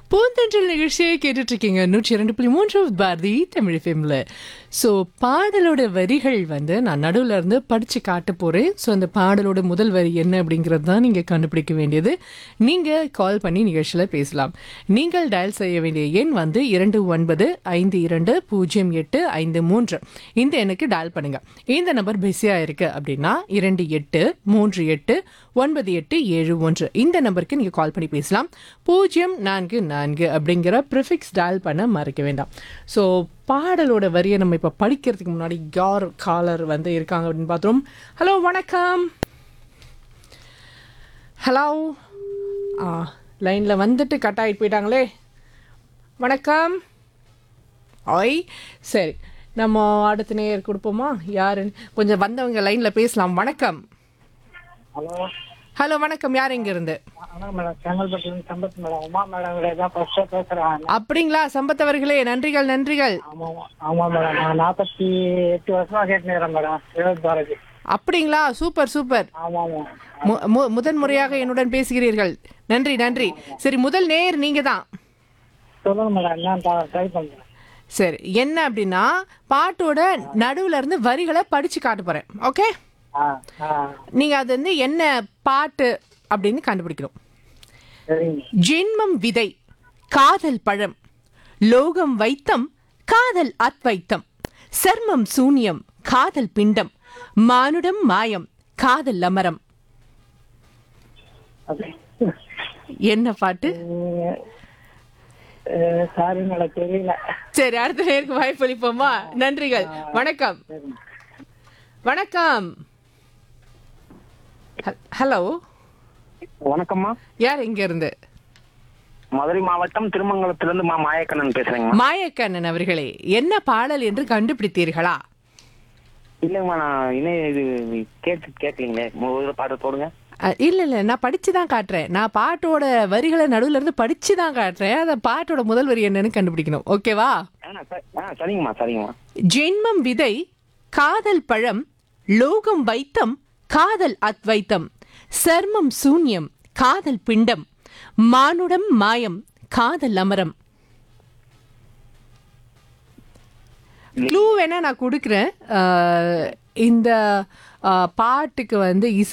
பூந்தென்றல் நிகழ்ச்சியை கேட்டுட்டு இருக்கீங்க நூற்றி இரண்டு புள்ளி மூன்று பாரதி தமிழ் ஃபிலிமில் ஸோ பாடலோட வரிகள் வந்து நான் நடுவில் இருந்து படித்து காட்ட போகிறேன் ஸோ அந்த பாடலோட முதல் வரி என்ன அப்படிங்கிறது தான் நீங்கள் கண்டுபிடிக்க வேண்டியது நீங்கள் கால் பண்ணி நிகழ்ச்சியில் பேசலாம் நீங்கள் டயல் செய்ய வேண்டிய எண் வந்து இரண்டு ஒன்பது ஐந்து இரண்டு பூஜ்ஜியம் எட்டு ஐந்து மூன்று இந்த எண்ணுக்கு டயல் பண்ணுங்கள் இந்த நம்பர் பிஸியாக இருக்குது அப்படின்னா இரண்டு எட்டு மூன்று எட்டு ஒன்பது எட்டு ஏழு ஒன்று இந்த நம்பருக்கு நீங்கள் கால் பண்ணி பேசலாம் பூஜ்ஜியம் நான்கு நான்கு அப்படிங்கிற ப்ரிஃபிக்ஸ் டயல் பண்ண மறக்க வேண்டாம் ஸோ பாடலோட வரியை நம்ம இப்போ படிக்கிறதுக்கு முன்னாடி யார் காலர் வந்து இருக்காங்க அப்படின்னு பார்த்தோம் ஹலோ வணக்கம் ஹலோ ஆ லைனில் வந்துட்டு கட் ஆகிட்டு போயிட்டாங்களே வணக்கம் ஓய் சரி நம்ம அடுத்த நேயர் கொடுப்போமா யாருன்னு கொஞ்சம் வந்தவங்க லைனில் பேசலாம் வணக்கம் ஹலோ ஹலோ வணக்கம் யார் இங்க இருந்து வணக்கம் மேடம் செங்கல்பட்டுலேருந்து சம்பத் மேடம் உமா மேடம் கிட்ட தான் ஃபர்ஸ்ட்டாக பேசுகிறேன் அப்படிங்களா சம்பத் அவர்களே நன்றிகள் நன்றிகள் ஆமாம் ஆமாம் மேடம் நான் நாற்பத்தி எட்டு வருஷமாக கேட்டுக்கிறேன் மேடம் வினோத் பாரதி அப்படிங்களா சூப்பர் சூப்பர் ஆமாம் ஆமாம் மு- மு- முதன் முறையாக என்னுடன் பேசுகிறீர்கள் நன்றி நன்றி சரி முதல் நேயர் நீங்க தான் சொல்லுங்கள் மேடம் என்ன ட்ரை பண்ணுறேன் சரி என்ன அப்படின்னா பாட்டோட நடுவுல இருந்து வரிகளை படிச்சு காட்ட போறேன் ஓகே ஆ ஆ நீங்க அது வந்து என்ன பாட்டு அப்படின்னு கண்டுபிடிக்கணும் சரிங்க ஜென்மம் விதை காதல் பழம் லோகம் வைத்தம் காதல் அத்வைத்தம் சர்மம் சூன்யம் காதல் பிண்டம் மானுடம் மாயம் காதல் அமரம் ஓகே என்ன பாட்டு சாரி மேடம் தெரியல சரி அடுத்த நேருக்கு வாய்ப்பளிப்போமா நன்றிகள் வணக்கம் வணக்கம் ஹ- ஹலோ வணக்கம்மா யார் இங்க இருந்து மதுரை மாவட்டம் திருமங்கலத்திலிருந்து மா மாயக்கண்ணன் பேசுறேங்கம்மா மாயக்கண்ணன் அவர்களே என்ன பாடல் என்று கண்டுபிடித்தீர்களா இல்லைங்கம்மா நான் இன்னும் இது கேட்டு கேட்கலீங்களே முதல்ல பாட்டு போடுங்க அ, இல்ல இல்ல நான் படிச்சு தான் காட்டுறேன் நான் பாட்டோட வரிகளை நடுவுல இருந்து படிச்சு தான் காட்டுறேன் அந்த பாட்டோட முதல் வரி என்னன்னு கண்டுபிடிக்கணும் ஓகேவா ஆ சரி ஆ சரிங்கம்மா சரிங்கம்மா ஜென்மம் விதை காதல் பழம் லோகம் வைத்தம் காதல் அத்வைத்தம் சர்மம் சூன்யம் காதல் பிண்டம் மானுடம் மாயம் காதல் அமரம் க்ளூ வேணா நான் கொடுக்குறேன் அஹ், இந்த அஹ், பாட்டுக்கு வந்து இசை